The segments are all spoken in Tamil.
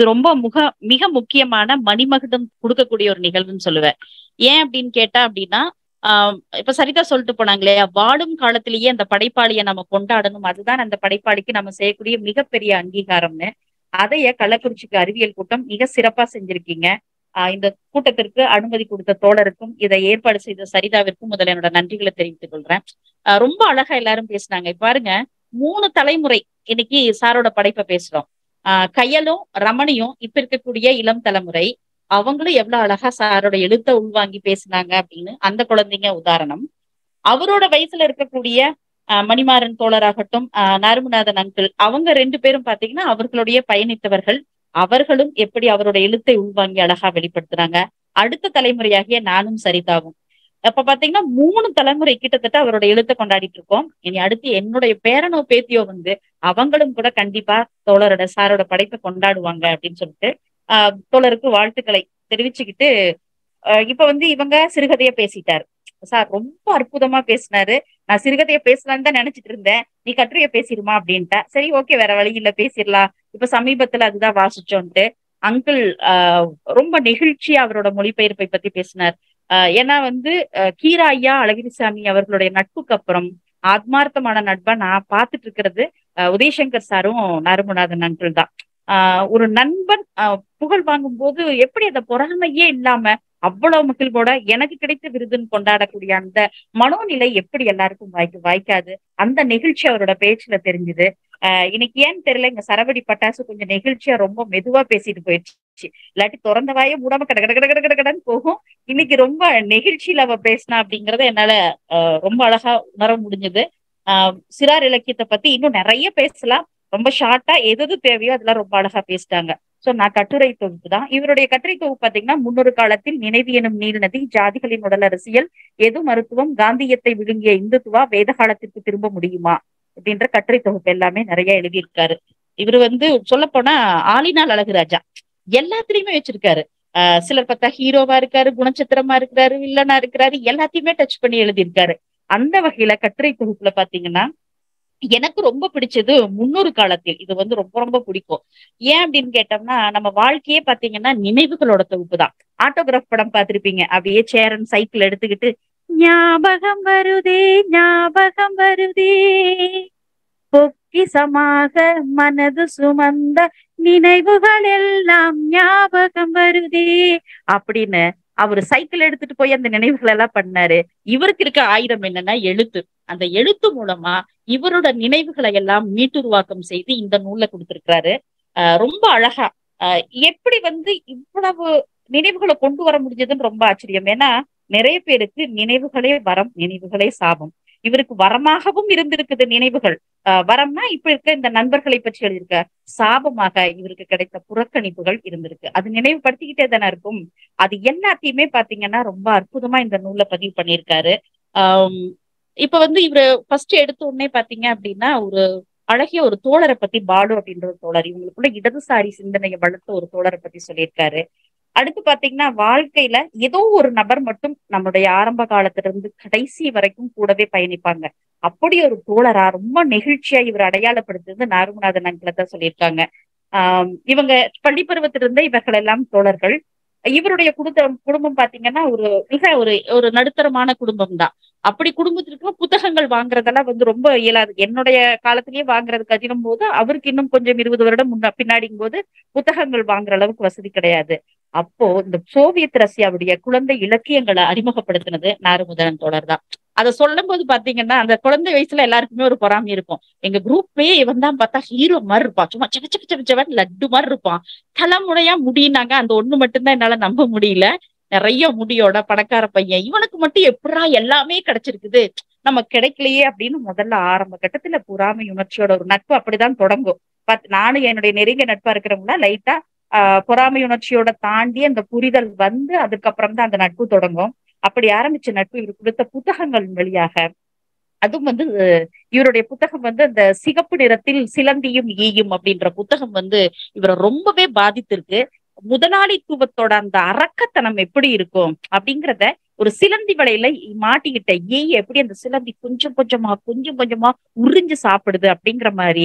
இது ரொம்ப முக மிக முக்கியமான மணிமகுடம் கொடுக்கக்கூடிய ஒரு நிகழ்வுன்னு சொல்லுவேன் ஏன் அப்படின்னு கேட்டா அப்படின்னா ஆஹ் இப்ப சரிதா சொல்லிட்டு போனாங்க இல்லையா வாழும் காலத்திலேயே அந்த படைப்பாளியை நம்ம கொண்டாடணும் அதுதான் அந்த படைப்பாளிக்கு நம்ம செய்யக்கூடிய மிகப்பெரிய அங்கீகாரம்னு அதைய கள்ளக்குறிச்சிக்கு அறிவியல் கூட்டம் மிக சிறப்பா செஞ்சிருக்கீங்க ஆஹ் இந்த கூட்டத்திற்கு அனுமதி கொடுத்த தோழருக்கும் இதை ஏற்பாடு செய்த சரிதாவிற்கும் முதல்ல என்னோட நன்றிகளை தெரிவித்துக் கொள்றேன் ஆஹ் ரொம்ப அழகா எல்லாரும் பேசினாங்க இப்ப பாருங்க மூணு தலைமுறை இன்னைக்கு சாரோட படைப்பை பேசுறோம் ஆஹ் கையலும் ரமணியும் இப்ப இருக்கக்கூடிய இளம் தலைமுறை அவங்களும் எவ்வளவு அழகா சாரோட எழுத்த உள்வாங்கி பேசினாங்க அப்படின்னு அந்த குழந்தைங்க உதாரணம் அவரோட வயசுல இருக்கக்கூடிய ஆஹ் மணிமாறன் தோழராகட்டும் ஆஹ் நாருமநாதன் அங்கிள் அவங்க ரெண்டு பேரும் பாத்தீங்கன்னா அவர்களுடைய பயணித்தவர்கள் அவர்களும் எப்படி அவரோட எழுத்தை உள்வாங்கி அழகா வெளிப்படுத்துறாங்க அடுத்த தலைமுறையாகிய நானும் சரிதாவும் அப்ப பாத்தீங்கன்னா மூணு தலைமுறை கிட்டத்தட்ட அவரோட எழுத்தை கொண்டாடிட்டு இருக்கோம் இனி அடுத்து என்னுடைய பேரனோ பேத்தியோ வந்து அவங்களும் கூட கண்டிப்பா தோழரோட சாரோட படைப்பை கொண்டாடுவாங்க அப்படின்னு சொல்லிட்டு ஆஹ் தோழருக்கு வாழ்த்துக்களை தெரிவிச்சுக்கிட்டு ஆஹ் இப்ப வந்து இவங்க சிறுகதைய பேசிட்டாரு சார் ரொம்ப அற்புதமா பேசினாரு நான் சிறுகதைய பேசலான்னு தான் நினைச்சிட்டு இருந்தேன் நீ கட்டுரைய பேசிடுமா அப்படின்ட்டா சரி ஓகே வேற வழி இல்ல பேசிடலாம் இப்ப சமீபத்துல அதுதான் வாசிச்சோன்ட்டு அங்கிள் ஆஹ் ரொம்ப நெகிழ்ச்சியா அவரோட மொழிபெயர்ப்பை பத்தி பேசினார் ஆஹ் ஏன்னா வந்து ஆஹ் கீரா ஐயா அழகிரிசாமி அவர்களுடைய நட்புக்கு அப்புறம் ஆத்மார்த்தமான நட்பா நான் பார்த்துட்டு இருக்கிறது ஆஹ் உதயசங்கர் சாரும் நரமுநாதன் அங்கிள் தான் ஆஹ் ஒரு நண்பன் ஆஹ் புகழ் வாங்கும் போது எப்படி அந்த பொறாமையே இல்லாம அவ்வளவு மகிழ்வோட எனக்கு கிடைத்த விருதுன்னு கொண்டாடக்கூடிய அந்த மனோநிலை எப்படி எல்லாருக்கும் வாய்க்கு வாய்க்காது அந்த நெகிழ்ச்சி அவரோட பேச்சுல தெரிஞ்சுது ஆஹ் இன்னைக்கு ஏன்னு தெரியல இங்க சரவடி பட்டாசு கொஞ்சம் நெகிழ்ச்சியா ரொம்ப மெதுவா பேசிட்டு போயிடுச்சு இல்லாட்டி திறந்த வாயே மூடாம கட கட கட கட கட கடன்னு போகும் இன்னைக்கு ரொம்ப நெகிழ்ச்சியில அவ பேசினா அப்படிங்கறத என்னால ஆஹ் ரொம்ப அழகா உணர முடிஞ்சது ஆஹ் சிறார் இலக்கியத்தை பத்தி இன்னும் நிறைய பேசலாம் ரொம்ப ஷார்ட்டா எது எது தேவையோ அதெல்லாம் ரொம்ப அழகா பேசிட்டாங்க சோ நான் கட்டுரை தொகுப்பு தான் இவருடைய கட்டுரை தொகுப்பு பாத்தீங்கன்னா முன்னொரு காலத்தில் நினைவு எனும் நீர்நதி ஜாதிகளின் உடல் அரசியல் எது மருத்துவம் காந்தியத்தை விழுங்கிய இந்துத்துவா வேத காலத்திற்கு திரும்ப முடியுமா அப்படின்ற கட்டுரை தொகுப்பு எல்லாமே நிறைய எழுதியிருக்காரு இவர் வந்து சொல்ல போனா ஆளினால் அழகுராஜா எல்லாத்துலயுமே வச்சிருக்காரு ஆஹ் சிலர் பார்த்தா ஹீரோவா இருக்காரு குணச்சித்திரமா இருக்கிறாரு வில்லனா இருக்கிறாரு எல்லாத்தையுமே டச் பண்ணி எழுதியிருக்காரு அந்த வகையில கட்டுரை தொகுப்புல பாத்தீங்கன்னா எனக்கு ரொம்ப பிடிச்சது முன்னொரு காலத்தில் இது வந்து ரொம்ப ரொம்ப பிடிக்கும் ஏன் அப்படின்னு கேட்டோம்னா நம்ம வாழ்க்கையே பாத்தீங்கன்னா நினைவுகளோட தொகுப்பு தான் ஆட்டோகிராஃப் படம் பார்த்திருப்பீங்க அப்படியே சேரன் சைக்கிள் எடுத்துக்கிட்டு ஞாபகம் வருதே ஞாபகம் வருதே பொக்கிசமாக மனது சுமந்த நினைவுகள் எல்லாம் ஞாபகம் வருதே அப்படின்னு அவர் சைக்கிள் எடுத்துட்டு போய் அந்த நினைவுகள் எல்லாம் பண்ணாரு இவருக்கு இருக்க ஆயுதம் என்னன்னா எழுத்து அந்த எழுத்து மூலமா இவரோட நினைவுகளை எல்லாம் மீட்டுருவாக்கம் செய்து இந்த நூல்ல கொடுத்திருக்கிறாரு ஆஹ் ரொம்ப அழகா ஆஹ் எப்படி வந்து இவ்வளவு நினைவுகளை கொண்டு வர முடிஞ்சதுன்னு ரொம்ப ஆச்சரியம் ஏன்னா நிறைய பேருக்கு நினைவுகளே வரம் நினைவுகளே சாபம் இவருக்கு வரமாகவும் இருந்திருக்குது நினைவுகள் ஆஹ் வரம்னா இப்ப இருக்க இந்த நண்பர்களை பற்றி எழுதியிருக்க சாபமாக இவருக்கு கிடைத்த புறக்கணிப்புகள் இருந்திருக்கு அது நினைவுபடுத்திக்கிட்டே தானே இருக்கும் அது எல்லாத்தையுமே பாத்தீங்கன்னா ரொம்ப அற்புதமா இந்த நூல்ல பதிவு பண்ணியிருக்காரு ஆஹ் இப்ப வந்து இவரு ஃபர்ஸ்ட் எடுத்த உடனே பாத்தீங்க அப்படின்னா ஒரு அழகிய ஒரு தோழரை பத்தி பாலு அப்படின்ற ஒரு தோழர் இவங்களுக்குள்ள இடதுசாரி சிந்தனையை வளர்த்த ஒரு தோழரை பத்தி சொல்லியிருக்காரு அடுத்து பாத்தீங்கன்னா வாழ்க்கையில ஏதோ ஒரு நபர் மட்டும் நம்மளுடைய ஆரம்ப காலத்துல இருந்து கடைசி வரைக்கும் கூடவே பயணிப்பாங்க அப்படி ஒரு தோழரா ரொம்ப நெகிழ்ச்சியா இவர் அடையாளப்படுத்துறது நாருமநாதன் அங்கில தான் சொல்லியிருக்காங்க ஆஹ் இவங்க பள்ளி பருவத்திலிருந்தே இவர்கள் எல்லாம் தோழர்கள் இவருடைய குடும்பம் குடும்பம் பாத்தீங்கன்னா ஒரு மிக ஒரு ஒரு நடுத்தரமான குடும்பம் தான் அப்படி குடும்பத்திற்கு புத்தகங்கள் வாங்குறதெல்லாம் வந்து ரொம்ப இயலாது என்னுடைய காலத்திலேயே வாங்குறது கடினம் போது அவருக்கு இன்னும் கொஞ்சம் இருபது வருடம் முன்ன பின்னாடியும் போது புத்தகங்கள் வாங்குற அளவுக்கு வசதி கிடையாது அப்போ இந்த சோவியத் ரஷ்யாவுடைய குழந்தை இலக்கியங்களை அறிமுகப்படுத்தினது நாருமுதன் தோழர் தான் அதை சொல்லும் போது பாத்தீங்கன்னா அந்த குழந்தை வயசுல எல்லாருக்குமே ஒரு பொறாமை இருக்கும் எங்க குரூப்பே இவன் தான் பார்த்தா ஹீரோ மாதிரி இருப்பான் சும்மா சக்க சக்க சக்க சவன் லட்டு மாதிரி இருப்பான் தலைமுறையா முடினாங்க அந்த ஒண்ணு மட்டும்தான் என்னால நம்ப முடியல நிறைய முடியோட பணக்கார பையன் இவனுக்கு மட்டும் எப்படா எல்லாமே கிடைச்சிருக்குது நம்ம கிடைக்கலையே அப்படின்னு முதல்ல ஆரம்ப கட்டத்துல பொறாமை உணர்ச்சியோட ஒரு நட்பு அப்படிதான் தொடங்கும் பட் நானும் என்னுடைய நெருங்கிய நட்பா இருக்கிறவங்கள லைட்டா ஆஹ் பொறாமை உணர்ச்சியோட தாண்டி அந்த புரிதல் வந்து அதுக்கப்புறம் தான் அந்த நட்பு தொடங்கும் அப்படி ஆரம்பிச்ச நட்பு இவர் கொடுத்த புத்தகங்கள் வழியாக அதுவும் வந்து இவருடைய புத்தகம் வந்து அந்த சிகப்பு நிறத்தில் சிலந்தியும் ஈயும் அப்படின்ற புத்தகம் வந்து இவரை ரொம்பவே பாதித்திருக்கு முதலாளித்துவத்தோட அந்த அரக்கத்தனம் எப்படி இருக்கும் அப்படிங்கிறத ஒரு சிலந்தி வலையில மாட்டிக்கிட்ட ஈய எப்படி அந்த சிலந்தி கொஞ்சம் கொஞ்சமா கொஞ்சம் கொஞ்சமா உறிஞ்சு சாப்பிடுது அப்படிங்கிற மாதிரி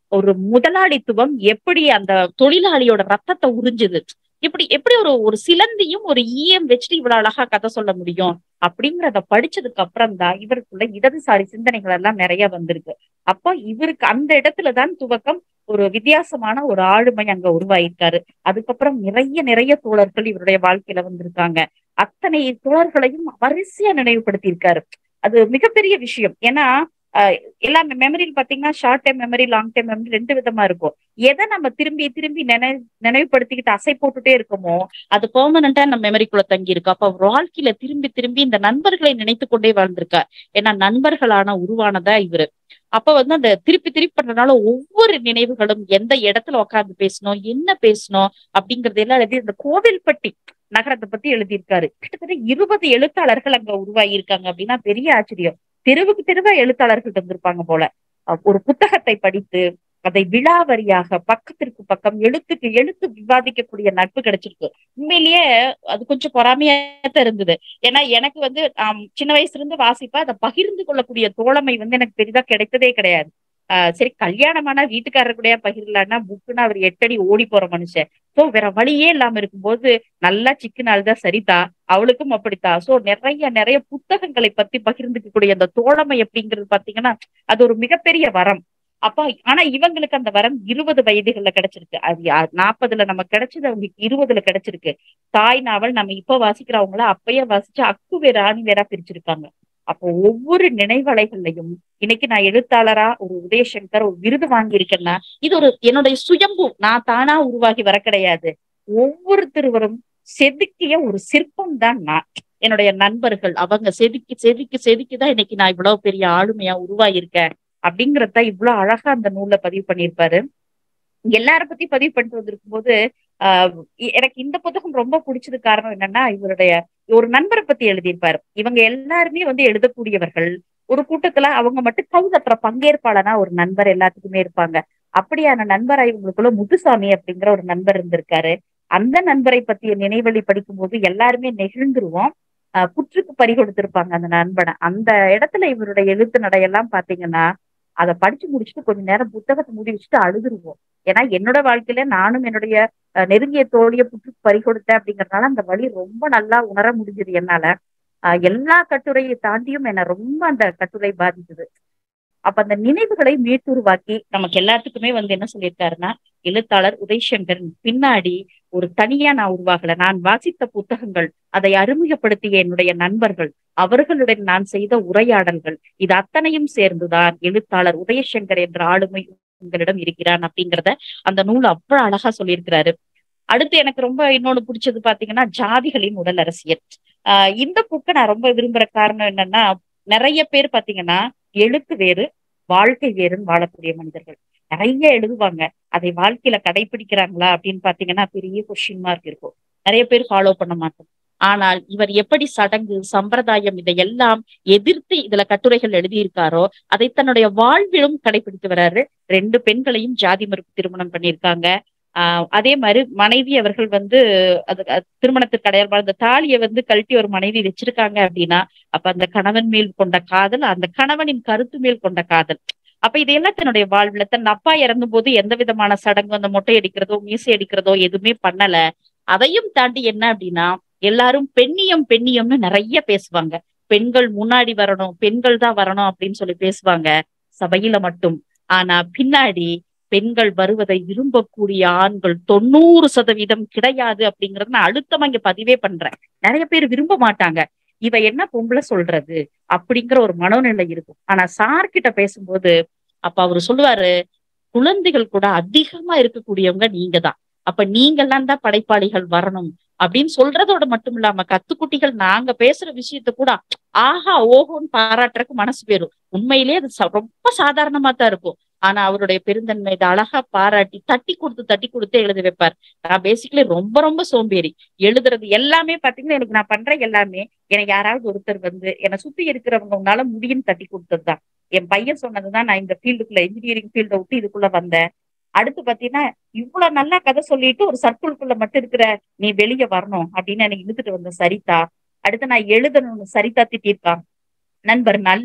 ஒரு முதலாளித்துவம் எப்படி அந்த தொழிலாளியோட ரத்தத்தை உறிஞ்சுது இப்படி எப்படி ஒரு ஒரு சிலந்தியும் ஒரு ஈயம் வச்சுட்டு இவ்வளவு அழகா கதை சொல்ல முடியும் அப்படிங்கறத படிச்சதுக்கு அப்புறம் தான் இவருக்குள்ள இடதுசாரி சிந்தனைகள் எல்லாம் நிறைய வந்திருக்கு அப்ப இவருக்கு அந்த இடத்துலதான் துவக்கம் ஒரு வித்தியாசமான ஒரு ஆளுமை அங்க உருவாயிருக்காரு அதுக்கப்புறம் நிறைய நிறைய தோழர்கள் இவருடைய வாழ்க்கையில வந்திருக்காங்க அத்தனை தோழர்களையும் வரிசையா நினைவுபடுத்தியிருக்காரு அது மிகப்பெரிய விஷயம் ஏன்னா எல்லாமே மெமரியில் பாத்தீங்கன்னா short time memory long time memory ரெண்டு விதமா இருக்கும் எதை நம்ம திரும்பி திரும்பி நினை நினைவுபடுத்திக்கிட்டு அசை போட்டுட்டே இருக்கோமோ அது பெர்மனண்டா நம்ம மெமரிக்குள்ள தங்கி இருக்கு அப்ப வாழ்க்கையில திரும்பி திரும்பி இந்த நண்பர்களை நினைத்து கொண்டே வாழ்ந்திருக்கார் ஏன்னா நண்பர்களான உருவானதா இவரு அப்ப வந்து அந்த திருப்பி திருப்பி பண்றதுனால ஒவ்வொரு நினைவுகளும் எந்த இடத்துல உட்காந்து பேசணும் என்ன பேசணும் அப்படிங்கறது எல்லாம் எழுதி இந்த கோவில்பட்டி நகரத்தை பத்தி எழுதியிருக்காரு கிட்டத்தட்ட இருபது எழுத்தாளர்கள் அங்க உருவாகி இருக்காங்க அப்படின்னா பெரிய ஆச்சரியம் தெருவுக்கு தெருவா எழுத்தாளர்கள் இருந்திருப்பாங்க போல ஒரு புத்தகத்தை படித்து அதை விழாவரியாக பக்கத்திற்கு பக்கம் எழுத்துக்கு எழுத்து விவாதிக்கக்கூடிய நட்பு கிடைச்சிருக்கு உண்மையிலேயே அது கொஞ்சம் பொறாமையாத்தான் இருந்தது ஏன்னா எனக்கு வந்து சின்ன வயசுல இருந்து வாசிப்பா அதை பகிர்ந்து கொள்ளக்கூடிய தோழமை வந்து எனக்கு பெரிதா கிடைத்ததே கிடையாது ஆஹ் சரி கல்யாணமானா வீட்டுக்காரர் கூடயா பகிரலான்னா புக்குன்னா அவர் எட்டடி ஓடி போற மனுஷன் சோ வேற வழியே இல்லாம இருக்கும்போது நல்லா சிக்கனால் தான் சரிதா அவளுக்கும் அப்படித்தான் சோ நிறைய நிறைய புத்தகங்களை பத்தி பகிர்ந்துக்கக்கூடிய அந்த தோழமை அப்படிங்கிறது பாத்தீங்கன்னா அது ஒரு மிகப்பெரிய வரம் அப்ப ஆனா இவங்களுக்கு அந்த வரம் இருபது வயதுகள்ல கிடைச்சிருக்கு அது நாற்பதுல நம்ம கிடைச்சது அவங்களுக்கு இருபதுல கிடைச்சிருக்கு தாய் நாவல் நம்ம இப்ப வாசிக்கிறவங்கள அப்பயே வாசிச்சு அக்கு வேற ஆணி வேறா பிரிச்சிருக்காங்க அப்போ ஒவ்வொரு நினைவலைகள்லையும் இன்னைக்கு நான் எழுத்தாளரா ஒரு உதயசங்கர் ஒரு விருது வாங்கியிருக்கேன்னா இது ஒரு என்னுடைய சுயம்பு நான் தானா உருவாகி வர கிடையாது ஒவ்வொருத்தருவரும் செதுக்கிய ஒரு சிற்பம் தான் நான் என்னுடைய நண்பர்கள் அவங்க செதுக்கி செதுக்கி செதுக்கிதான் இன்னைக்கு நான் இவ்வளவு பெரிய ஆளுமையா உருவாயிருக்கேன் அப்படிங்கறத இவ்வளவு அழகா அந்த நூல்ல பதிவு பண்ணியிருப்பாரு எல்லார பத்தி பதிவு பண்ணிட்டு வந்திருக்கும் போது ஆஹ் எனக்கு இந்த புத்தகம் ரொம்ப பிடிச்சது காரணம் என்னன்னா இவருடைய ஒரு நண்பரை பத்தி எழுதியிருப்பாரு இவங்க எல்லாருமே வந்து எழுதக்கூடியவர்கள் ஒரு கூட்டத்துல அவங்க மட்டும் கைதட்டுற பங்கேற்பாளனா ஒரு நண்பர் எல்லாத்துக்குமே இருப்பாங்க அப்படியான நண்பரா இவங்களுக்குள்ள முத்துசாமி அப்படிங்கிற ஒரு நண்பர் இருந்திருக்காரு அந்த நண்பரை பத்திய நினைவழி படிக்கும் போது எல்லாருமே நெகிழ்ந்துருவோம் ஆஹ் புற்றுக்கு பறி கொடுத்திருப்பாங்க அந்த நண்பனை அந்த இடத்துல இவருடைய எழுத்து நடையெல்லாம் பாத்தீங்கன்னா அதை படிச்சு முடிச்சுட்டு கொஞ்ச நேரம் புத்தகத்தை மூடி வச்சுட்டு அழுதுருவோம் ஏன்னா என்னோட வாழ்க்கையில நானும் என்னுடைய நெருங்கிய தோழிய புற்று பறி கொடுத்தேன் அப்படிங்கறதுனால அந்த வழி ரொம்ப நல்லா உணர முடிஞ்சது என்னால ஆஹ் எல்லா கட்டுரையை தாண்டியும் என்ன ரொம்ப அந்த கட்டுரை பாதித்தது அப்ப அந்த நினைவுகளை மீட்டுருவாக்கி நமக்கு எல்லாத்துக்குமே வந்து என்ன சொல்லியிருக்காருன்னா எழுத்தாளர் உதய்சங்கரன் பின்னாடி ஒரு தனியா நான் உருவாகல நான் வாசித்த புத்தகங்கள் அதை அறிமுகப்படுத்திய என்னுடைய நண்பர்கள் அவர்களுடன் நான் செய்த உரையாடல்கள் இது அத்தனையும் சேர்ந்துதான் எழுத்தாளர் உதயசங்கர் என்ற ஆளுமை உங்களிடம் இருக்கிறான் அப்படிங்கிறத அந்த நூல் அவ்வளவு அழகா சொல்லியிருக்கிறாரு அடுத்து எனக்கு ரொம்ப இன்னொன்னு பிடிச்சது பாத்தீங்கன்னா ஜாதிகளின் உடல் அரசியல் ஆஹ் இந்த புக்கை நான் ரொம்ப விரும்புற காரணம் என்னன்னா நிறைய பேர் பாத்தீங்கன்னா எழுத்து வேறு வாழ்க்கை வேறுன்னு வாழக்கூடிய மனிதர்கள் நிறைய எழுதுவாங்க அதை வாழ்க்கையில கடைபிடிக்கிறாங்களா அப்படின்னு பாத்தீங்கன்னா பெரிய கொஸ்டின் மார்க் இருக்கும் நிறைய பேர் ஃபாலோ பண்ண மாட்டோம் ஆனால் இவர் எப்படி சடங்கு சம்பிரதாயம் இதையெல்லாம் எதிர்த்து இதுல கட்டுரைகள் எழுதியிருக்காரோ அதை தன்னுடைய வாழ்விலும் கடைபிடித்து வர்றாரு ரெண்டு பெண்களையும் ஜாதி மறுப்பு திருமணம் பண்ணியிருக்காங்க ஆஹ் அதே மாதிரி மனைவி அவர்கள் வந்து அது திருமணத்துக்கு அடையாளம் அந்த தாலியை வந்து கழட்டி ஒரு மனைவி வச்சிருக்காங்க அப்படின்னா அப்ப அந்த கணவன் மேல் கொண்ட காதல் அந்த கணவனின் கருத்து மேல் கொண்ட காதல் அப்ப இதையெல்லாம் தன்னுடைய வாழ்வுல தன் அப்பா இறந்தும் போது எந்த விதமான சடங்கு அந்த மொட்டை அடிக்கிறதோ மீசை அடிக்கிறதோ எதுவுமே பண்ணல அதையும் தாண்டி என்ன அப்படின்னா எல்லாரும் பெண்ணியம் பெண்ணியம்னு நிறைய பேசுவாங்க பெண்கள் முன்னாடி வரணும் பெண்கள் தான் வரணும் அப்படின்னு சொல்லி பேசுவாங்க சபையில மட்டும் ஆனா பின்னாடி பெண்கள் வருவதை விரும்பக்கூடிய ஆண்கள் தொண்ணூறு சதவீதம் கிடையாது அப்படிங்கறத நான் அழுத்தமா இங்க பதிவே பண்றேன் நிறைய பேர் விரும்ப மாட்டாங்க இவ என்ன பொம்பளை சொல்றது அப்படிங்கிற ஒரு மனோநிலை இருக்கும் ஆனா சார் கிட்ட பேசும்போது அப்ப அவரு சொல்லுவாரு குழந்தைகள் கூட அதிகமா இருக்கக்கூடியவங்க நீங்க தான் அப்ப நீங்கெல்லாம் தான் படைப்பாளிகள் வரணும் அப்படின்னு சொல்றதோட மட்டும் இல்லாம கத்துக்குட்டிகள் நாங்க பேசுற விஷயத்த கூட ஆஹா ஓஹோன்னு பாராட்டுறதுக்கு மனசு போயிரும் உண்மையிலேயே அது ரொம்ப சாதாரணமா தான் இருக்கும் ஆனா அவருடைய பெருந்தன்மை இதை அழகா பாராட்டி தட்டி கொடுத்து தட்டி கொடுத்து எழுத வைப்பார் நான் பேசிக்கலி ரொம்ப ரொம்ப சோம்பேறி எழுதுறது எல்லாமே பாத்தீங்கன்னா எனக்கு நான் பண்ற எல்லாமே எனக்கு யாராவது ஒருத்தர் வந்து என்னை சுத்தி இருக்கிறவங்க உன்னால முடியும் தட்டி கொடுத்ததுதான் என் பையன் சொன்னதுதான் நான் இந்த ஃபீல்டுக்குள்ள இன்ஜினியரிங் ஃபீல்ட விட்டு இதுக்குள்ள வந்தேன் அடுத்து பாத்தீங்கன்னா இவ்வளவு நல்லா கதை சொல்லிட்டு ஒரு சர்க்கிள்குள்ள மட்டும் இருக்கிற நீ வெளியே வரணும் அப்படின்னு எனக்கு இழுத்துட்டு வந்த சரிதா அடுத்து நான் எழுதணும்னு சரிதா திட்டிருக்கான் நண்பர் நல்லு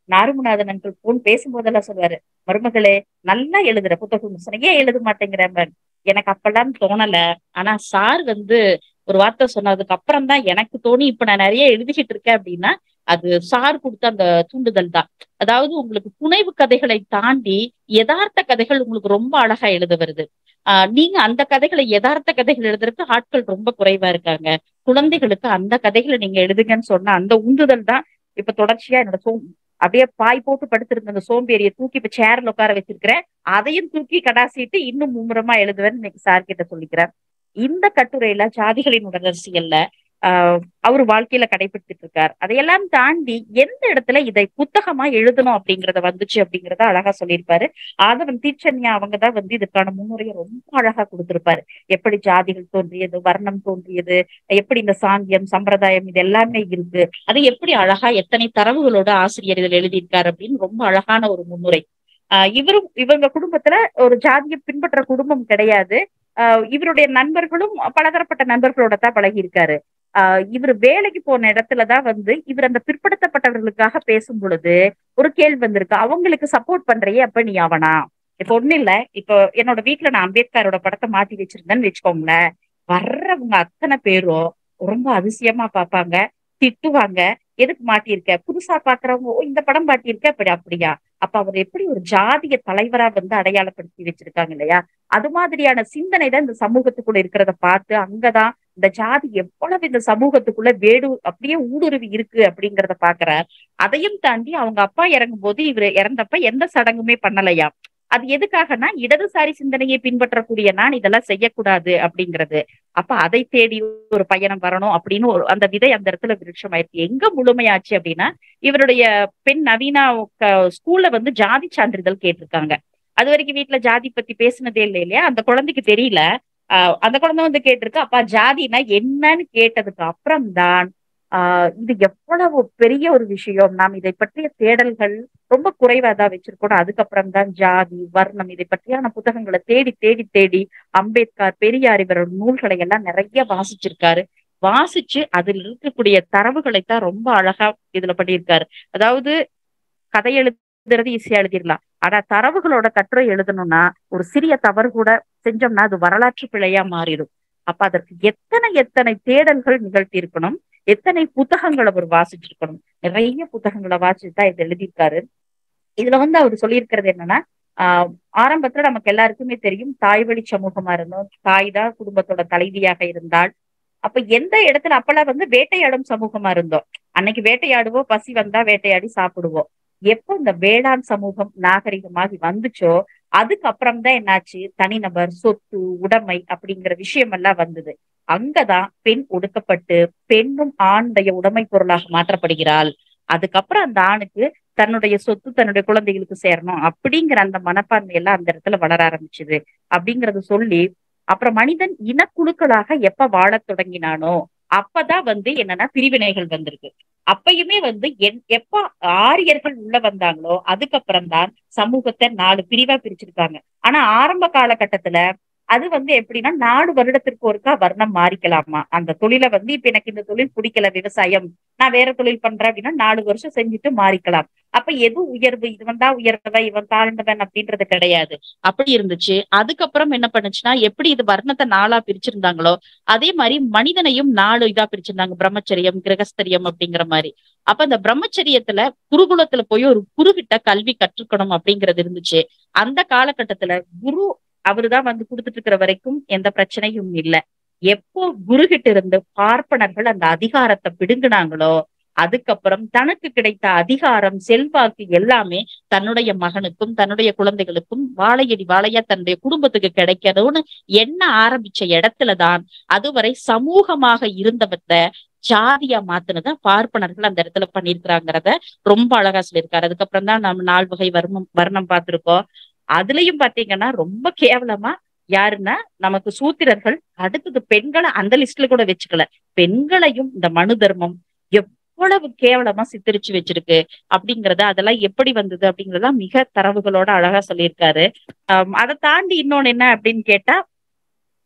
நாருமநாதன் அங்கிள் போன் பேசும்போதெல்லாம் சொல்லுவாரு மருமகளே நல்லா எழுதுற புத்தகம் சொன்ன ஏன் எழுத மாட்டேங்கிற எனக்கு அப்பெல்லாம் தோணல ஆனா சார் வந்து ஒரு வார்த்தை சொன்னதுக்கு அப்புறம் தான் எனக்கு தோணி இப்ப நான் நிறைய எழுதிக்கிட்டு இருக்கேன் அப்படின்னா அது சார் கொடுத்த அந்த தூண்டுதல் தான் அதாவது உங்களுக்கு புனைவு கதைகளை தாண்டி யதார்த்த கதைகள் உங்களுக்கு ரொம்ப அழகா எழுத வருது ஆஹ் நீங்க அந்த கதைகளை யதார்த்த கதைகள் எழுதுறதுக்கு ஆட்கள் ரொம்ப குறைவா இருக்காங்க குழந்தைகளுக்கு அந்த கதைகளை நீங்க எழுதுங்கன்னு சொன்ன அந்த உந்துதல் தான் இப்ப தொடர்ச்சியா என்னோட சோம் அப்படியே பாய் போட்டு படுத்திருந்த அந்த சோம்பேறியை தூக்கி இப்ப சேர்ல உட்கார வச்சிருக்கிறேன் அதையும் தூக்கி கடாசிட்டு இன்னும் மும்முரமா எழுதுவேன்னு இன்னைக்கு சார் கிட்ட சொல்லிக்கிறேன் இந்த கட்டுரையில ஜாதிகளின் உடலரசியல்ல ஆஹ் அவர் வாழ்க்கையில கடைபிடித்துட்டு இருக்கார் அதையெல்லாம் தாண்டி எந்த இடத்துல இதை புத்தகமா எழுதணும் அப்படிங்கறத வந்துச்சு அப்படிங்கறத அழகா சொல்லியிருப்பாரு ஆதவன் தீட்சண்யா அவங்கதான் வந்து இதுக்கான முன்னுரையை ரொம்ப அழகா கொடுத்திருப்பாரு எப்படி ஜாதிகள் தோன்றியது வர்ணம் தோன்றியது எப்படி இந்த சாங்கியம் சம்பிரதாயம் இது எல்லாமே இருக்கு அது எப்படி அழகா எத்தனை தரவுகளோட ஆசிரியர் இதில் எழுதியிருக்காரு அப்படின்னு ரொம்ப அழகான ஒரு முன்னுரை ஆஹ் இவரும் இவங்க குடும்பத்துல ஒரு ஜாதியை பின்பற்ற குடும்பம் கிடையாது ஆஹ் இவருடைய நண்பர்களும் பலதரப்பட்ட நண்பர்களோட தான் பழகி இருக்காரு ஆஹ் இவர் வேலைக்கு போன இடத்துலதான் வந்து இவர் அந்த பிற்படுத்தப்பட்டவர்களுக்காக பேசும் பொழுது ஒரு கேள்வி வந்திருக்கு அவங்களுக்கு சப்போர்ட் பண்றையே அப்ப நீ அவனா இப்ப ஒண்ணு இல்ல இப்போ என்னோட வீட்டுல நான் அம்பேத்கரோட படத்தை மாட்டி வச்சிருந்தேன்னு வச்சுக்கோங்களேன் வர்றவங்க அத்தனை பேரும் ரொம்ப அதிசயமா பார்ப்பாங்க திட்டுவாங்க எதுக்கு மாட்டியிருக்க புதுசா பாக்குறவங்க ஓ இந்த படம் மாட்டியிருக்க அப்படி அப்படியா அப்ப அவர் எப்படி ஒரு ஜாதிய தலைவரா வந்து அடையாளப்படுத்தி வச்சிருக்காங்க இல்லையா அது மாதிரியான சிந்தனை தான் இந்த சமூகத்துக்குள்ள இருக்கிறத பார்த்து அங்கதான் இந்த ஜாதி எவ்வளவு இந்த சமூகத்துக்குள்ள வேடு அப்படியே ஊடுருவி இருக்கு அப்படிங்கறத பாக்குறார் அதையும் தாண்டி அவங்க அப்பா இறங்கும் போது இவர் இறந்தப்ப எந்த சடங்குமே பண்ணலையா அது எதுக்காகனா இடதுசாரி சிந்தனையை பின்பற்றக்கூடிய நான் இதெல்லாம் செய்யக்கூடாது அப்படிங்கிறது அப்ப அதை தேடி ஒரு பயணம் வரணும் அப்படின்னு ஒரு அந்த விதை அந்த இடத்துல விருட்சம் ஆயிருக்கு எங்க முழுமையாச்சு அப்படின்னா இவருடைய பெண் நவீனா ஸ்கூல்ல வந்து ஜாதி சான்றிதழ் கேட்டிருக்காங்க அது வரைக்கும் வீட்டுல ஜாதி பத்தி பேசினதே இல்லை இல்லையா அந்த குழந்தைக்கு தெரியல ஆஹ் அந்த குழந்தை வந்து கேட்டிருக்கு அப்பா ஜாதினா என்னன்னு கேட்டதுக்கு அப்புறம்தான் ஆஹ் இது எவ்வளவு பெரிய ஒரு விஷயம் நாம் இதை பற்றிய தேடல்கள் ரொம்ப குறைவா தான் வச்சிருக்கோம் அதுக்கப்புறம் தான் ஜாதி வர்ணம் இதை பற்றியான புத்தகங்களை தேடி தேடி தேடி அம்பேத்கர் பெரியார் இவரோட நூல்களை எல்லாம் நிறைய வாசிச்சிருக்காரு வாசிச்சு அதில் இருக்கக்கூடிய தரவுகளை தான் ரொம்ப அழகா இதுல பண்ணியிருக்காரு அதாவது கதை எழுதுறது ஈஸியா எழுதிடலாம் ஆனா தரவுகளோட கட்டுரை எழுதணும்னா ஒரு சிறிய தவறு கூட செஞ்சோம்னா அது வரலாற்று பிழையா மாறிடும் அப்ப அதற்கு எத்தனை எத்தனை தேடல்கள் நிகழ்த்தி இருக்கணும் எத்தனை புத்தகங்கள் அவர் வாசிச்சிருக்கணும் நிறைய புத்தகங்களை வாசிச்சுதான் இதை எழுதியிருக்காரு இதுல வந்து அவர் சொல்லியிருக்கிறது என்னன்னா ஆஹ் ஆரம்பத்துல நமக்கு எல்லாருக்குமே தெரியும் தாய் வழி சமூகமா இருந்தோம் தாய் தான் குடும்பத்தோட தலைவியாக இருந்தால் அப்ப எந்த இடத்துல அப்பெல்லாம் வந்து வேட்டையாடும் சமூகமா இருந்தோம் அன்னைக்கு வேட்டையாடுவோம் பசி வந்தா வேட்டையாடி சாப்பிடுவோம் எப்போ இந்த வேளாண் சமூகம் நாகரிகமாகி வந்துச்சோ அதுக்கப்புறம் தான் என்னாச்சு தனிநபர் சொத்து உடைமை அப்படிங்கிற விஷயம் எல்லாம் வந்தது அங்கதான் பெண் ஒடுக்கப்பட்டு பெண்ணும் ஆணுடைய உடைமை பொருளாக மாற்றப்படுகிறாள் அதுக்கப்புறம் அந்த ஆணுக்கு தன்னுடைய சொத்து தன்னுடைய குழந்தைகளுக்கு சேரணும் அப்படிங்கிற அந்த மனப்பான்மை எல்லாம் அந்த இடத்துல வளர ஆரம்பிச்சுது அப்படிங்கறத சொல்லி அப்புறம் மனிதன் இனக்குழுக்களாக எப்ப வாழத் தொடங்கினானோ அப்பதான் வந்து என்னன்னா பிரிவினைகள் வந்திருக்கு அப்பயுமே வந்து என் எப்ப ஆரியர்கள் உள்ள வந்தாங்களோ அதுக்கப்புறம் தான் சமூகத்தை நாலு பிரிவா பிரிச்சிருக்காங்க ஆனா ஆரம்ப காலகட்டத்துல அது வந்து எப்படின்னா நாலு வருடத்திற்கு ஒருக்கா வர்ணம் மாறிக்கலாமா அந்த தொழிலை வந்து இப்ப எனக்கு இந்த தொழில் பிடிக்கல விவசாயம் நான் வேற தொழில் பண்றேன் அப்படின்னா நாலு வருஷம் செஞ்சுட்டு மாறிக்கலாம் அப்ப எது உயர்வு இவன் தான் உயர்ந்தவன் இவன் தாழ்ந்தவன் அப்படின்றது கிடையாது அப்படி இருந்துச்சு அதுக்கப்புறம் என்ன பண்ணுச்சுன்னா எப்படி இது வர்ணத்தை நாளா பிரிச்சிருந்தாங்களோ அதே மாதிரி மனிதனையும் நாலு இதா பிரிச்சிருந்தாங்க பிரம்மச்சரியம் கிரகஸ்தரியம் அப்படிங்கிற மாதிரி அப்ப அந்த பிரம்மச்சரியத்துல குருகுலத்துல போய் ஒரு குருகிட்ட கல்வி கற்றுக்கணும் அப்படிங்கிறது இருந்துச்சு அந்த காலகட்டத்துல குரு அவருதான் வந்து கொடுத்துட்டு இருக்கிற வரைக்கும் எந்த பிரச்சனையும் இல்ல எப்போ குருகிட்ட இருந்து பார்ப்பனர்கள் அந்த அதிகாரத்தை பிடுங்கினாங்களோ அதுக்கப்புறம் தனக்கு கிடைத்த அதிகாரம் செல்வாக்கு எல்லாமே தன்னுடைய மகனுக்கும் தன்னுடைய குழந்தைகளுக்கும் வாழையடி வாழையா தன்னுடைய குடும்பத்துக்கு கிடைக்கணும்னு எண்ண ஆரம்பிச்ச இடத்துலதான் அதுவரை சமூகமாக இருந்தவற்ற ஜாதியா மாத்தினத பார்ப்பனர்கள் அந்த இடத்துல பண்ணிருக்கிறாங்கிறத ரொம்ப அழகா சொல்லியிருக்காரு அதுக்கப்புறம் தான் நம்ம நால் வகை வர்ணம் வர்ணம் பார்த்திருக்கோம் அதுலயும் பாத்தீங்கன்னா ரொம்ப கேவலமா யாருன்னா நமக்கு சூத்திரர்கள் அடுத்தது பெண்களை அந்த லிஸ்ட்ல கூட வச்சுக்கல பெண்களையும் இந்த மனு தர்மம் எவ்வளவு கேவலமா சித்தரிச்சு வச்சிருக்கு அப்படிங்கறத அதெல்லாம் எப்படி வந்தது அப்படிங்கறத மிக தரவுகளோட அழகா சொல்லியிருக்காரு ஆஹ் அதை தாண்டி இன்னொன்னு என்ன அப்படின்னு கேட்டா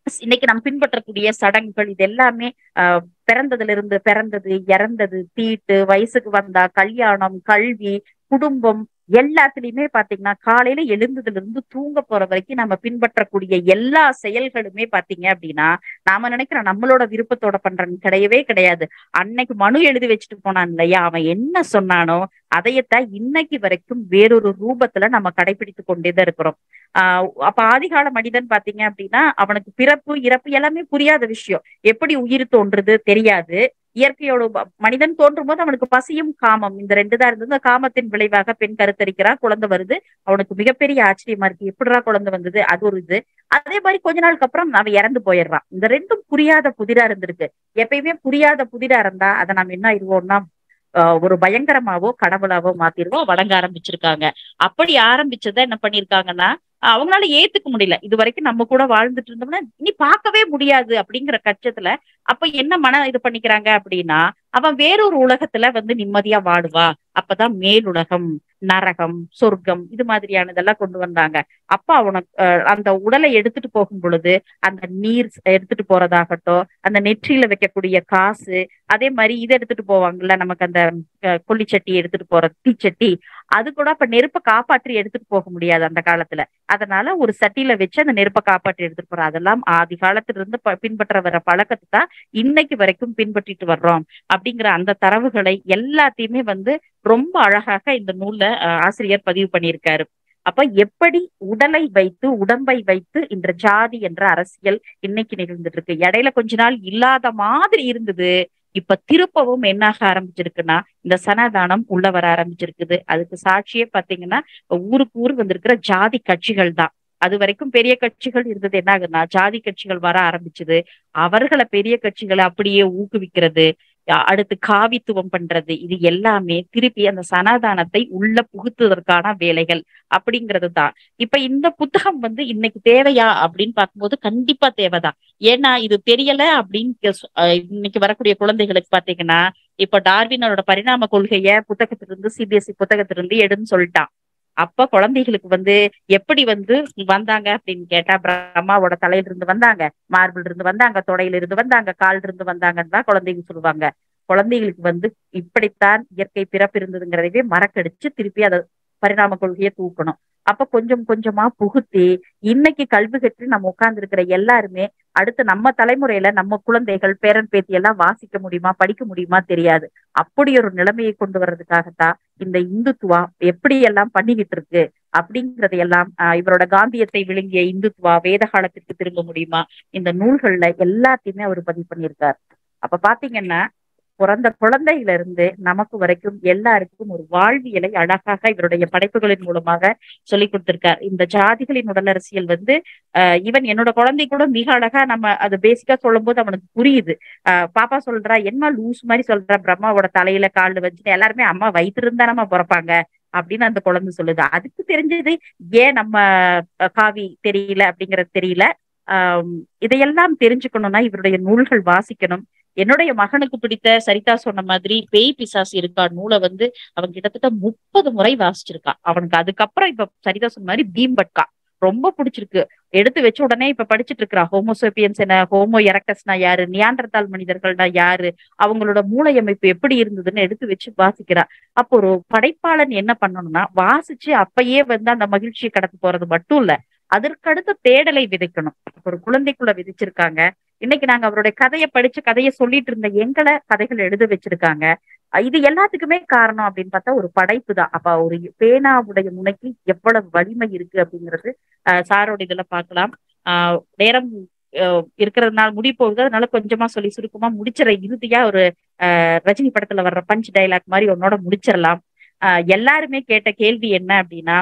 இன்னைக்கு நம்ம பின்பற்றக்கூடிய சடங்குகள் இது எல்லாமே ஆஹ் பிறந்ததுல இருந்து பிறந்தது இறந்தது தீட்டு வயசுக்கு வந்தா கல்யாணம் கல்வி குடும்பம் எல்லாத்துலயுமே பாத்தீங்கன்னா காலையில எழுந்ததுல இருந்து தூங்க போற வரைக்கும் நம்ம பின்பற்றக்கூடிய எல்லா செயல்களுமே பாத்தீங்க அப்படின்னா நாம நினைக்கிறோம் நம்மளோட விருப்பத்தோட பண்றன்னு கிடையவே கிடையாது அன்னைக்கு மனு எழுதி வச்சுட்டு போனான் இல்லையா அவன் என்ன சொன்னானோ அதையத்தான் இன்னைக்கு வரைக்கும் வேறொரு ரூபத்துல நம்ம கடைபிடித்து கொண்டேதான் இருக்கிறோம் ஆஹ் அப்ப ஆதிகால மனிதன் பாத்தீங்க அப்படின்னா அவனுக்கு பிறப்பு இறப்பு எல்லாமே புரியாத விஷயம் எப்படி உயிர் தோன்றுது தெரியாது இயற்கையோட ப- மனிதன் தோன்றும் போது அவனுக்கு பசியும் காமம் இந்த ரெண்டு தான் இருந்தது அந்த காமத்தின் விளைவாக பெண் கருத்தரிக்கிறா குழந்தை வருது அவனுக்கு மிகப்பெரிய ஆச்சரியமா இருக்கு எப்படிடா குழந்தை வந்தது அது ஒரு இது அதே மாதிரி கொஞ்ச நாளுக்கு அப்புறம் அவன் இறந்து போயிடுறான் இந்த ரெண்டும் புரியாத புதிரா இருந்திருக்கு எப்பயுமே புரியாத புதிரா இருந்தா அதை நம்ம என்ன ஆயிடுவோம்னா ஆஹ் ஒரு பயங்கரமாவோ கடவுளாவோ மாத்திருவோம் வணங்க ஆரம்பிச்சிருக்காங்க அப்படி ஆரம்பிச்சதை என்ன பண்ணிருக்காங்கன்னா அவங்களால ஏத்துக்க முடியல இது வரைக்கும் நம்ம கூட வாழ்ந்துட்டு இருந்தோம்னா இனி பார்க்கவே முடியாது அப்படிங்கிற கட்சத்துல அப்ப என்ன மன இது பண்ணிக்கிறாங்க அப்படின்னா அவன் வேறொரு உலகத்துல வந்து நிம்மதியா வாடுவா அப்பதான் மேலுலகம் நரகம் சொர்க்கம் இது மாதிரியானதெல்லாம் கொண்டு வந்தாங்க அப்ப அவனுக்கு அஹ், அந்த உடலை எடுத்துட்டு போகும் பொழுது அந்த நீர் எடுத்துட்டு போறதாகட்டும் அந்த நெற்றியில வைக்கக்கூடிய காசு அதே மாதிரி இதை எடுத்துட்டு போவாங்கல்ல நமக்கு அந்த அஹ், கொல்லிச்சட்டி எடுத்துட்டு போற தீச்சட்டி அது கூட அப்ப நெருப்பை காப்பாற்றி எடுத்துட்டு போக முடியாது அந்த காலத்துல அதனால ஒரு சட்டியில வச்சு அந்த நெருப்பை காப்பாற்றி எடுத்துட்டு போறோம் அதெல்லாம் ஆதி காலத்துல இருந்து ப- பின்பற்ற வர பழக்கத்தை தான் இன்னைக்கு வரைக்கும் பின்பற்றிட்டு வர்றோம் அப்படிங்கிற அந்த தரவுகளை எல்லாத்தையுமே வந்து ரொம்ப அழகாக இந்த நூல்ல அஹ், ஆசிரியர் பதிவு பண்ணியிருக்காரு அப்ப எப்படி உடலை வைத்து உடம்பை வைத்து இந்த ஜாதி என்ற அரசியல் இன்னைக்கு நிகழ்ந்துட்டு இருக்கு இடையில கொஞ்ச நாள் இல்லாத மாதிரி இருந்தது இப்ப திருப்பவும் என்னாக ஆரம்பிச்சிருக்குன்னா இந்த சனாதானம் உள்ள வர ஆரம்பிச்சிருக்குது அதுக்கு சாட்சியே பாத்தீங்கன்னா ஊருக்கு ஊர் வந்திருக்கிற ஜாதி கட்சிகள் தான் அது வரைக்கும் பெரிய கட்சிகள் இருந்தது என்ன ஆகுதுன்னா ஜாதி கட்சிகள் வர ஆரம்பிச்சது அவர்களை பெரிய கட்சிகளை அப்படியே ஊக்குவிக்கிறது அ- அடுத்து காவித்துவம் பண்றது இது எல்லாமே திருப்பி அந்த சனாதானத்தை உள்ள புகுத்துவதற்கான வேலைகள் அப்படிங்கிறது தான் இப்ப இந்த புத்தகம் வந்து இன்னைக்கு தேவையா அப்படின்னு பார்க்கும்போது கண்டிப்பா தேவைதான் ஏன்னா இது தெரியல அப்படின்னு கே- சொ- அஹ் இன்னைக்கு வரக்கூடிய குழந்தைகளுக்கு பாத்தீங்கன்னா இப்ப டார்வினோட பரிணாம கொள்கைய புத்தகத்திலிருந்து சிபிஎஸ்இ புத்தகத்திலிருந்து எடுன்னு சொல்லிட்டான் அப்ப குழந்தைகளுக்கு வந்து எப்படி வந்து வந்தாங்க அப்படின்னு கேட்டா பிரம்மாவோட தலையில இருந்து வந்தாங்க மார்பிள் இருந்து வந்தாங்க தொடையில இருந்து வந்தாங்க கால் இருந்து வந்தாங்கன்னு தான் குழந்தைங்க சொல்லுவாங்க குழந்தைகளுக்கு வந்து இப்படித்தான் இயற்கை பிறப்பு இருந்ததுங்கிறதையே மறக்கடிச்சு திருப்பி அதை பரிணாம கொள்கையை தூக்கணும் அப்ப கொஞ்சம் கொஞ்சமா புகுத்தி இன்னைக்கு கல்வி கற்று நம்ம உட்கார்ந்து இருக்கிற எல்லாருமே அடுத்து நம்ம தலைமுறையில நம்ம குழந்தைகள் பேரன் பேத்தி எல்லாம் வாசிக்க முடியுமா படிக்க முடியுமா தெரியாது அப்படி ஒரு நிலைமையை கொண்டு வர்றதுக்காகத்தான் இந்த இந்துத்துவா எப்படி எல்லாம் பண்ணிக்கிட்டு இருக்கு அப்படிங்கறதையெல்லாம் ஆஹ் இவரோட காந்தியத்தை விழுங்கிய இந்துத்துவா வேத காலத்திற்கு திரும்ப முடியுமா இந்த நூல்கள்ல எல்லாத்தையுமே அவர் பதிவு பண்ணியிருக்கார் அப்ப பாத்தீங்கன்னா பிறந்த குழந்தையில இருந்து நமக்கு வரைக்கும் எல்லாருக்கும் ஒரு வாழ்வியலை அழகாக இவருடைய படைப்புகளின் மூலமாக சொல்லி கொடுத்திருக்கார் இந்த ஜாதிகளின் உடல் அரசியல் வந்து ஆஹ் ஈவன் என்னோட குழந்தை கூட மிக அழகா நம்ம அது பேசிக்கா சொல்லும் போது அவனுக்கு புரியுது ஆஹ் பாப்பா சொல்றா என்ன லூஸ் மாதிரி சொல்றா பிரம்மாவோட தலையில கால் வச்சுட்டு எல்லாருமே அம்மா வயிற்று இருந்தா நம்ம பிறப்பாங்க அப்படின்னு அந்த குழந்தை சொல்லுது அதுக்கு தெரிஞ்சது ஏன் நம்ம அஹ், காவி தெரியல அப்படிங்கறது தெரியல ஆஹ் இதையெல்லாம் தெரிஞ்சுக்கணும்னா இவருடைய நூல்கள் வாசிக்கணும் என்னுடைய மகனுக்கு பிடித்த சரிதா சொன்ன மாதிரி பேய் பிசாசு இருக்கா நூலை வந்து அவன் கிட்டத்தட்ட முப்பது முறை வாசிச்சிருக்கான் அவனுக்கு அதுக்கப்புறம் இப்ப சரிதா சொன்ன மாதிரி பீம்பட்கா ரொம்ப பிடிச்சிருக்கு எடுத்து வச்ச உடனே இப்ப படிச்சுட்டு இருக்கிறா ஹோமோசோபியன்ஸ் என்ன ஹோமோ எரக்டஸ்னா யாரு நியாண்டர்தால் மனிதர்கள்னா யாரு அவங்களோட மூளை அமைப்பு எப்படி இருந்ததுன்னு எடுத்து வச்சு வாசிக்கிறா அப்போ ஒரு படைப்பாளன் என்ன பண்ணணும்னா வாசிச்சு அப்பயே வந்து அந்த மகிழ்ச்சியை கடந்து போறது மட்டும் இல்ல அதற்கடுத்த தேடலை விதைக்கணும் ஒரு குழந்தைக்குள்ள விதைச்சிருக்காங்க இன்னைக்கு நாங்க அவருடைய கதையை படிச்சு கதையை சொல்லிட்டு இருந்த எங்களை கதைகள் எழுத வச்சிருக்காங்க அஹ் இது எல்லாத்துக்குமே காரணம் அப்படின்னு பார்த்தா ஒரு படைப்பு தான் அப்ப ஒரு பேனாவுடைய முனைக்கு எவ்வளவு வலிமை இருக்கு அப்படிங்கிறது அஹ் சாரோட இதுல பார்க்கலாம் ஆஹ் நேரம் அஹ் இருக்கிறதுனால முடி போகுது அதனால கொஞ்சமா சொல்லி சுருக்கமா முடிச்சிட இறுதியா ஒரு அஹ் ரஜினி படத்துல வர்ற பஞ்ச் டைலாக் மாதிரி உன்னோட முடிச்சிடலாம் ஆஹ் எல்லாருமே கேட்ட கேள்வி என்ன அப்படின்னா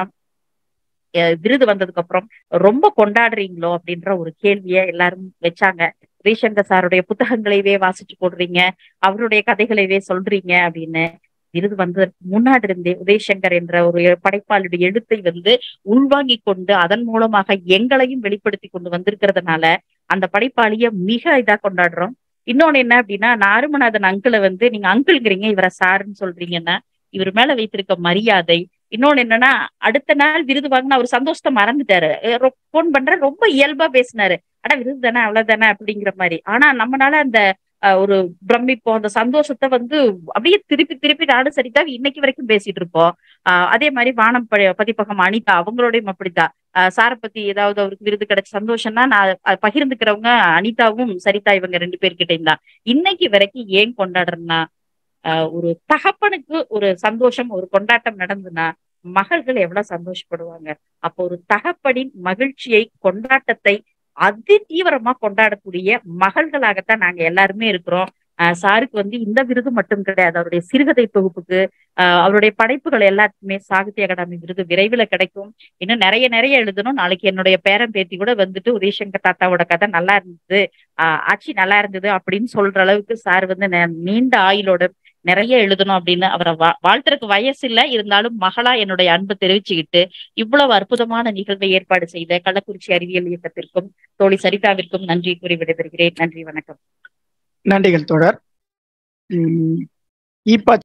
அஹ் விருது வந்ததுக்கு அப்புறம் ரொம்ப கொண்டாடுறீங்களோ அப்படின்ற ஒரு கேள்வியை எல்லாரும் வச்சாங்க ரீசங்கர் சாருடைய புத்தகங்களைவே வாசிச்சு போடுறீங்க அவருடைய கதைகளைவே சொல்றீங்க அப்படின்னு விருது வந்ததற்கு முன்னாடி இருந்தே உதயசங்கர் என்ற ஒரு படைப்பாளுடைய எழுத்தை வந்து உள்வாங்கி கொண்டு அதன் மூலமாக எங்களையும் வெளிப்படுத்தி கொண்டு வந்திருக்கிறதுனால அந்த படைப்பாளிய மிக இதா கொண்டாடுறோம் இன்னொன்னு என்ன அப்படின்னா நாருமநாதன் அங்கிளை வந்து நீங்க அங்கிள்ங்கிறீங்க இவரை சாருன்னு சொல்றீங்கன்னா இவர் மேல வைத்திருக்க மரியாதை இன்னொன்னு என்னன்னா அடுத்த நாள் விருது வாங்கினா அவர் சந்தோஷத்தை மறந்துட்டாரு போன் பண்ற ரொம்ப இயல்பா பேசினாரு அட விருது தானே அவ்வளவுதானே அப்படிங்கிற மாதிரி ஆனா நம்மனால அந்த அஹ், ஒரு பிரமிப்போம் அந்த சந்தோஷத்தை வந்து அப்படியே திருப்பி திருப்பி நானும் சரிதா இன்னைக்கு வரைக்கும் பேசிட்டு இருப்போம் ஆஹ் அதே மாதிரி வானம் ப- பதிப்பகம் அனிதா அவங்களோடையும் அப்படித்தான் ஆஹ் சாரை பத்தி ஏதாவது அவருக்கு விருது கிடைச்ச சந்தோஷம்னா நான் அஹ் பகிர்ந்துக்கிறவங்க அனிதாவும் சரிதா இவங்க ரெண்டு பேர்கிட்டயும் தான் இன்னைக்கு வரைக்கும் ஏன் கொண்டாடுறேன்னா ஆஹ் ஒரு தகப்பனுக்கு ஒரு சந்தோஷம் ஒரு கொண்டாட்டம் நடந்துன்னா மகள்கள் எவ்வளவு சந்தோஷப்படுவாங்க அப்போ ஒரு தகப்பனின் மகிழ்ச்சியை கொண்டாட்டத்தை அதி தீவிரமா கொண்டாடக்கூடிய மகள்களாகத்தான் நாங்க எல்லாருமே இருக்கிறோம் ஆஹ் சாருக்கு வந்து இந்த விருது மட்டும் கிடையாது அவருடைய சிறுகதை தொகுப்புக்கு ஆஹ் அவருடைய படைப்புகள் எல்லாத்துக்குமே சாகித்ய அகாடமி விருது விரைவில் கிடைக்கும் இன்னும் நிறைய நிறைய எழுதணும் நாளைக்கு என்னுடைய பேரன் பேத்தி கூட வந்துட்டு உதயசங்கர் தாத்தாவோட கதை நல்லா இருந்தது ஆஹ் ஆட்சி நல்லா இருந்தது அப்படின்னு சொல்ற அளவுக்கு சார் வந்து நெ- நீண்ட ஆயுளோட நிறைய எழுதணும் அப்படின்னு அவரை வா வாழ்த்துறதுக்கு வயசு இல்ல இருந்தாலும் மகளா என்னுடைய அன்பு தெரிவிச்சுக்கிட்டு இவ்வளவு அற்புதமான நிகழ்வை ஏற்பாடு செய்த கள்ளக்குறிச்சி அறிவியல் இயக்கத்திற்கும் தோழி சரிதாவிற்கும் நன்றி கூறி விடைபெறுகிறேன் நன்றி வணக்கம் நன்றிகள் தொடர் ஈப்பா